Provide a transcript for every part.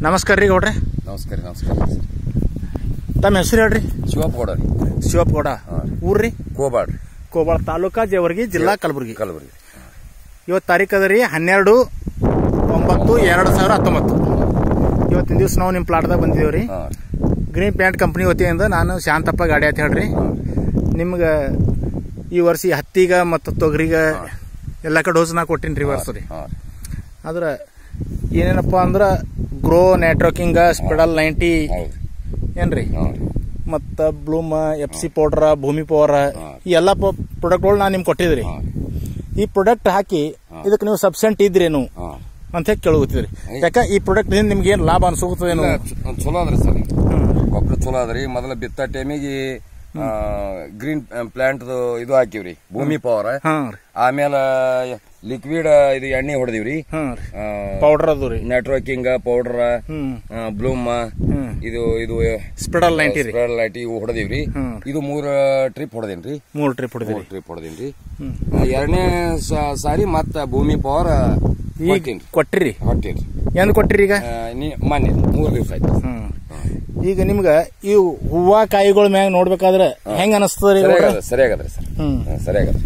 ನಮಸ್ಕಾರ ರೀ ಗೌಡ್ರೆ ನಮಸ್ಕಾರ ರೀ ನಮಸ್ಕಾರ ತಮ್ಮ ಹೆಸರು ಹೇಳ್ರಿ ಶಿವಪ್ಪ ಗೌಡ ರೀ ಶಿವಪ್ಪ ಗೌಡ ಹಾಂ. ಊರ್ರಿ ಕೋಬಾಳ್ ರೀ ಕೋಬಾಳ ತಾಲೂಕಾ ಜೇವರ್ಗಿ ಜಿಲ್ಲಾ ಕಲಬುರಗಿ ಕಲಬುರಗಿ ಇವತ್ತು ತಾರೀಕು ಅದ ರೀ ಹನ್ನೆರಡು ಒಂಬತ್ತು ಎರಡು ಸಾವಿರ ಹತ್ತೊಂಬತ್ತು ಇವತ್ತಿನ ದಿವಸ ನಾವು ನಿಮ್ಮ ಪ್ಲಾಟ್ದಾಗ ಬಂದಿದ್ದೇವೆ ರೀ ಹಾಂ ಗ್ರೀನ್ ಪ್ಯಾಂಟ್ ಕಂಪ್ನಿ ವತಿಯಿಂದ ನಾನು ಶಾಂತಪ್ಪ ಗಾಡಿ ಅಂತ ಹೇಳ್ರಿ ನಿಮ್ಗೆ ಈ ವರ್ಷ ಈ ಹತ್ತಿಗ ಮತ್ತು ತೊಗರಿಗ ಎಲ್ಲ ಕಡೆ ಡೋಸ್ ನಾ ಕೊಟ್ಟಿನಿ ರೀ ಈ ವರ್ಷ ರೀ ಹಾಂ ಆದ್ರೆ ಏನೇನಪ್ಪ ಅಂದ್ರೆ ಗ್ರೋ ನೆಟ್ವರ್ಕಿಂಗ ಸ್ಪೆಡಲ್ ನೈಂಟಿ ಹೌದು ಏನ್ರಿ ಹಾಂ ಮತ್ತು ಬ್ಲೂಮ್ ಎಫ್ ಸಿ ಪೌಡ್ರ ಭೂಮಿ ಪವರ್ ಹಾ. ಈ ಎಲ್ಲ ಪ್ರಾಡಕ್ಟ್ಗಳು ನಾನು ನಿಮ್ಗೆ ಕೊಟ್ಟಿದ್ರಿ ಹಾಂ ಈ ಪ್ರಾಡಕ್ಟ್ ಹಾಕಿ ಇದಕ್ಕೆ ನೀವು ಸಬ್ಸೆಂಟ್ ಇದ್ರೇನು ಹಾಂ ಅಂತ ಹೇಳಿ ಕೇಳುತ್ತಿದ್ರಿ ಯಾಕೆ ಈ ಪ್ರಾಡಕ್ಟ್ ನಿಮ್ಗೆ ಏನು ಲಾಭ ಅನ್ಸುತ್ತದೇನು ಚಲೋ ಅದ್ರಿ ಸರ್ ಗೊಬ್ಬರ ಚಲೋ ಅದ್ರಿ ಮೊದಲ ಬಿತ್ತ ಟೈಮಿಗೆ ಗ್ರೀನ್ ಪ್ಲಾಂಟ್ ಇದು ಹಾಕಿವ್ರಿ ಭೂಮಿ ಪವರ್ ಹಾಂ ರೀ ಆಮೇಲೆ ಲಿಕ್ವಿಡ್ ಇದು ಎಣ್ಣೆ ಹೊಡೆದಿವ್ರಿ ಹಾಂ ರೀ ಪೌಡರ್ ಅದು re networking powder hmm bloom hmm ಇದು ಇದು ಸ್ಪೆಡಲ್ ನೈಂಟಿ ರೀ ಲೈಟ್ ಇವು ಹೊಡೆದಿವ್ರಿ ಹ್ಮ್. ಇದು ಮೂರ್ ಟ್ರಿಪ್ ಹೊಡೆದೇನ್ರಿ ಮೂರು ಟ್ರಿಪ್ ಹೊಡೆದಿರಿ ಮೂರ್ ಟ್ರಿಪ್ ಹೊಡೆದೇನ್ರಿ ಹ್ಮ್. ಎರಡನೇ ಸಾರಿ ಮತ್ತ ಭೂಮಿ ಪವರ್ ಈಗ ಹೊಟ್ಟೇನ್ರಿ ಕೊಟ್ಟಿರಿ ಹೊಟ್ಟೇನ್ರಿ ಎಂದು ಕೊಟ್ಟಿರಿ ಈಗ ಮೊನ್ನೆ ಮೂರ್ ದಿವಸ ಆಯ್ತು ಹ್ಮ್ ಈಗ ನಿಮ್ಗ ಈ ಹೂವ ಕಾಯಿಗಳ ಮ್ಯಾಗ ನೋಡ್ಬೇಕಾದ್ರೆ ಹೆಂಗ ಅನಸ್ತದ ರೀ ಸರಿಯಾಗದ ಸರಿಯಾಗದ್ರಿ ಸರ್ ಹ್ಮ್ ಸರಿಯಾಗದ್ರಿ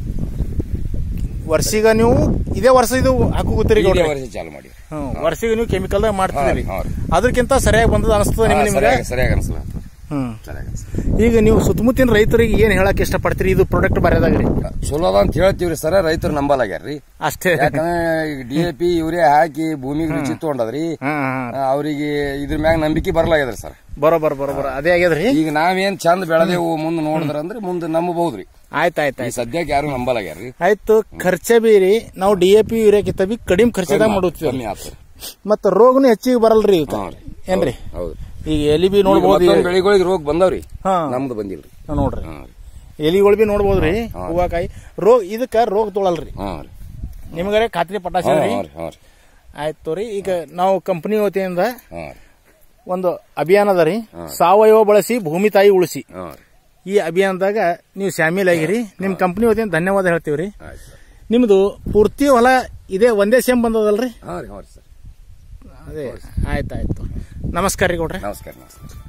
ವರ್ಷಿಗ ನೀವು ಇದೇ ವರ್ಷ ಇದು ಹಾಕೋಗುತ್ತೀರಿ ಇದೇ ಗೌಡ್ರೆ ವರ್ಷ ಚಾಲು ಮಾಡಿ ಹ್ಮ್ ವರ್ಷಿಗ ನೀವು ಕೆಮಿಕಲ್ ಮಾಡ್ತಿದ್ದೀರಿ ಹಾ, ಹಾ. ಅದಕ್ಕಿಂತ ಸರಿಯಾಗಿ ಬಂದದ ಅನಸ್ತದ ನಿಮ್ಗೆ ನಿಮ್ಗೆ ಸರಿಯಾಗಿ ಸರಿಯಾಗಿ ಅನ್ಸಲ್ಲ ಹ್ಮ್ ಸರಿಯಾಗಿ ಅನ್ಸಲ್ಲ ಈಗ ನೀವು ಸುತ್ತಮುತ್ತಿನ ರೈತರಿಗೆ ಏನ್ ಹೇಳಕ್ ಇಷ್ಟಪಡ್ತೀರಿ ಇದು ಪ್ರಾಡಕ್ಟ್ ಬರೆದಾಗ್ರಿ ಚಲೋ ಅದ ಅಂತ ಹೇಳ್ತೀವ್ರಿ ಸರ್ ರೈತರು ನಂಬಲಾಗ್ಯಾರ್ರಿ ಅಷ್ಟೇ ಯಾಕಂದ್ರೆ ಡಿ ಎ ಪಿ ಯೂರಿಯಾ ಹಾಕಿ ಭೂಮಿಗೆ ರುಚಿ ತಗೊಂಡದ್ರಿ ಹಾ ಹಾ ಅವರಿಗೆ ಇದ್ರ ಮ್ಯಾಗ ನಂಬಿಕೆ ಬರಲಾಗ್ಯದ್ರಿ ಸರ್ ಬರೋಬರ್ ಬರೋಬರ್ ಅದೇ ಆಗ್ಯದ್ರಿ ಈಗ ನಾವೇನ್ ಚಂದ ಬೆಳೆದೇವು ಮುಂದೆ ನೋಡಿದ್ರ ಅಂದ್ರೆ ಮುಂದೆ ನಂಬಬಹುದ್ರಿ ಆಯ್ತ್ ಆಯ್ತ್ ಈ ಆಯ್ತ್ ಸದ್ಯಕ್ಕೆ ಯಾರು ನಂಬಲಾಗ್ಯಾರ್ರಿ ಆಯ್ತು ಖರ್ಚ ಬೀರಿ ನಾವು ಡಿ ಎ ಪಿ ಯೂರಿಯಾಕಿಂತ ಬಿ ಕಡಿಮೆ ಖರ್ಚದಾಗ ಮಾಡುತ್ತೀವಿ ಕಮ್ಮಿ ಆತ್ರಿ ಮತ್ತ ರೋಗನು ಹೆಚ್ಚಿಗೆ ಬರಲ್ರಿ ಇವಕ್ಕ. ಹಾ ರೀ. ಏನ್ರಿ ಹೌದು ಈಗ ಎಲಿ ಬಿ ನೋಡ್ಬೋದು ಮತ್ತೊಂದ್ ಬೆಳಿಗಳಿಗೆ ರೋಗ ಬಂದವ್ರಿ ಹಾ ನಮ್ದು ಬಂದಿಲ್ರಿ ನೋಡ್ರಿ ಹಾ ರೀ ಎಲಿಗಳು ಬಿ ನೋಡ್ಬೋದ್ರಿ ಹಾ. ಹೂವಕಾಯಿ ರೋಗ ಇದಕ್ಕ ರೋಗ ತೊಳಲ್ರಿ ಹಾ ರೀ ನಿಮಗಾರೆ ಖಾತ್ರಿ ಪಟಾಶ ಹಾ ರೀ ರೀ ಹಾ ರೀ ಆಯ್ತು ರೀ ಈಗ ನಾವು ಕಂಪನಿ ವತಿಯಿಂದ ಹಾ ರೀ ಒಂದು ಅಭಿಯಾನ ಅದ ರೀ ಸಾವಯವ ಬಳಸಿ ಭೂಮಿ ತಾಯಿ ಉಳಿಸಿ ಹಾ ರೀ ಈ ಅಭಿಯಾನದಾಗ ನೀವು ಶಾಮೀಲ್ ಆಗಿರಿ ನಿಮ್ಮ ಕಂಪನಿ ವತಿಯಿಂದ ಧನ್ಯವಾದ ಹೇಳ್ತೀವಿ ರೀ ಆಯ್ತು ಸರ್ ನಿಮ್ದು ಪೂರ್ತಿ ಹೊಲ ಇದೇ ಒಂದೇ ಸೇಮ್ ಬಂದದಲ್ರಿ ಹಾ ರೀ ಹಾ ರೀ ಸರ್ ಅದೇ ಆಯ್ತಾಯ್ತು ನಮಸ್ಕಾರ ರೀ ಗೌಡ್ರೆ ನಮಸ್ಕಾರ ನಮಸ್ಕಾರ